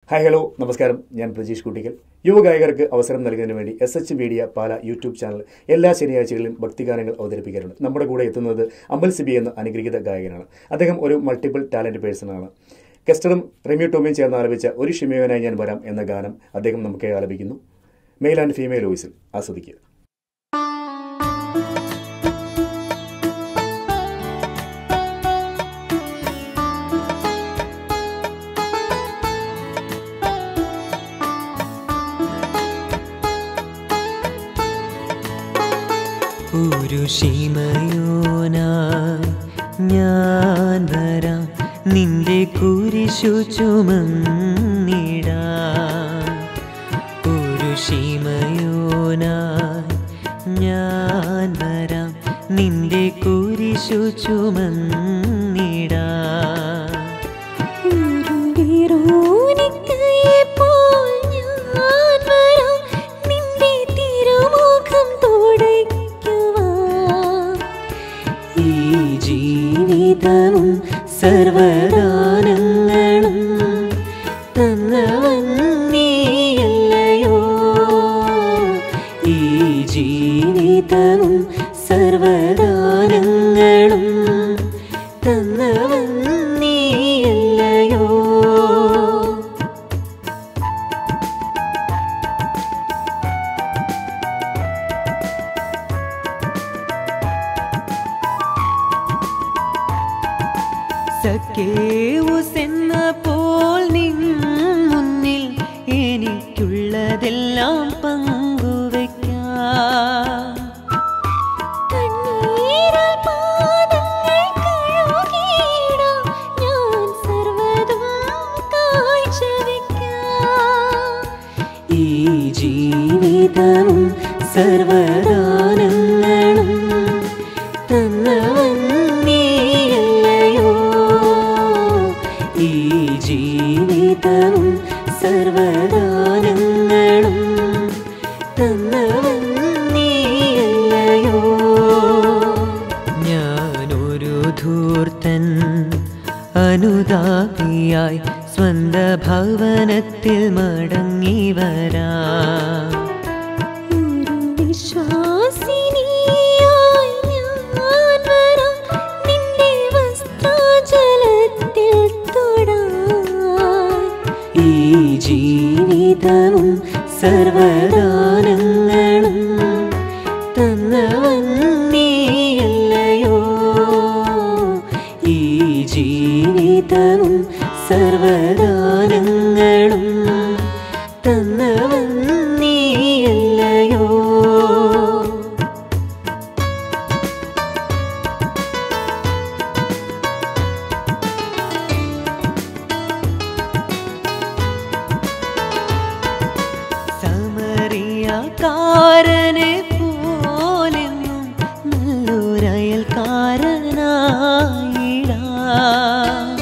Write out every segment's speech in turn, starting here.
Hi hello നമസ്കാരം ഞാൻ പ്രജീഷ് കുട്ടിക്കൽ യുവഗായകർക്ക് അവസരം നൽകുന്നതിന് വേണ്ടി S H media Pala YouTube channel എല്ലാ ശനിയാഴ്ചകളിലും ഭക്തിഗാനങ്ങൾ അവതരിപ്പിക്കാറുണ്ട് നമ്മുടെ കൂടെ എത്തുന്നത് അമൽ സിബി എന്ന അനുഗ്രഹീത ഗായകനാണ് അദ്ദേഹം ഒരു മൾട്ടിപ്പിൾ ടാലന്റ് പേഴ്സണാണ് കെസ്റ്ററും റെമ്യൂ ടോമിയും ചേർന്ന് ആലപിച്ച ഒരു ഷിമയോനായി ഞാൻ വരാം എന്ന ഗാനം അദ്ദേഹം നമുക്ക് ആലപിക്കുന്നു മെയിൽ ആൻഡ് ഫീമെയിൽ വോയിസിൽ ആസ്വദിക്കുക ഒരു ശീമയോനായി ഞാൻ വരാം നിന്റെ കുരിശു ചുമന്നിടാ ഒരു ശീമയോനായി ഞാൻ വരാം നിന്റെ കുരിശു ചുമന്നിടാ ഒരു വീരോനിക്കയെപ്പോൾ ഞാൻ വരാം നിന്റെ തിരുമുഖം തുടയ്ക്കുവാൻ. ഈ ജീവിതവും സർവദാനങ്ങളും തന്നവൻ നീയല്ലയോ ഈ ജീവിതവും സർവദാനങ്ങളും തന്നവൻ നീയല്ലയോ സക്കേവുസെന്ന പോൽ നിൻ മുന്നിൽ എനിക്കുള്ളതെല്ലാം പങ്കുവയ്ക്കാം കണ്ണീരാൽ പാദങ്ങൾ കഴുകിയിടാം. ഞാൻ സർവ്വതും കാഴ്ചവെക്കാം. ഈ ജീവിതവും സർവദാനങ്ങളും തന്നവൻ നീയല്ലയോ ഈ ജീവിതവും സർവദാനങ്ങളും തന്നവൻ നീയല്ലയോ ഞാനൊരു ധൂർത്തൻ അനുതാപിയായി സ്വന്ത ഭവനത്തിൽ മടങ്ങി വരാം ഒരു വിശ്വാസിനിയായി ഞാൻ വരാം. നിന്റെ വസ്ത്രാചലത്തിൽ തൊടാൻ. ഈ ജീവിതവും സർവദാനങ്ങളും തന്നവൻ നീയല്ലയോ ഈ ജീവിതവും സർവദാനങ്ങളും തന്നവൻ നീയല്ലയോ സമറിയക്കാരനെ പോലെന്നും നല്ലൊരയൽക്കാരനായിടാം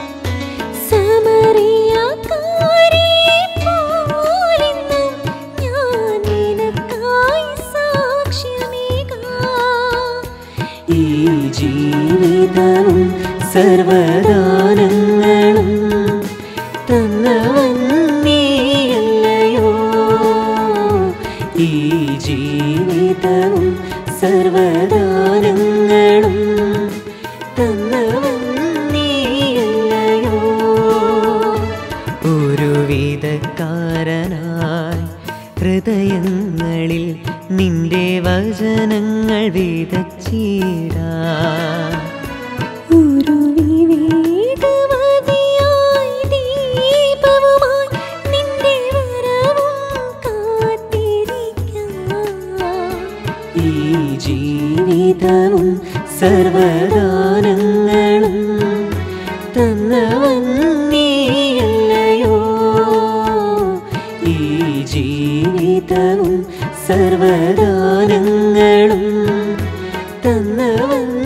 സമറിയക്കാരിയെ പോലിന്നും ഞാൻ നിനക്കായി സാക്ഷ്യമേകാം. ഈ ജീവിതവും സർവദാനങ്ങളും തന്നവൻ നീയല്ലയോ ഈ ജീവിതവും സർവദാനങ്ങളും തന്നവൻ നീയല്ലയോ ഒരു വിധക്കാരനായി ഹൃദയങ്ങളിൽ നിന്റെ വചനങ്ങൾ വിതച്ചിടാ ഒരു വിവേകവതിയായി ദീപവുമായി നിന്റെ വരവും കാത്തിരിക്കാം. ഈ ജീവിതവും സർവദാനങ്ങളും തന്നവൻ നീയല്ലയോ ഈ ജീവിതവും സർവദാനങ്ങളും തന്നവൻ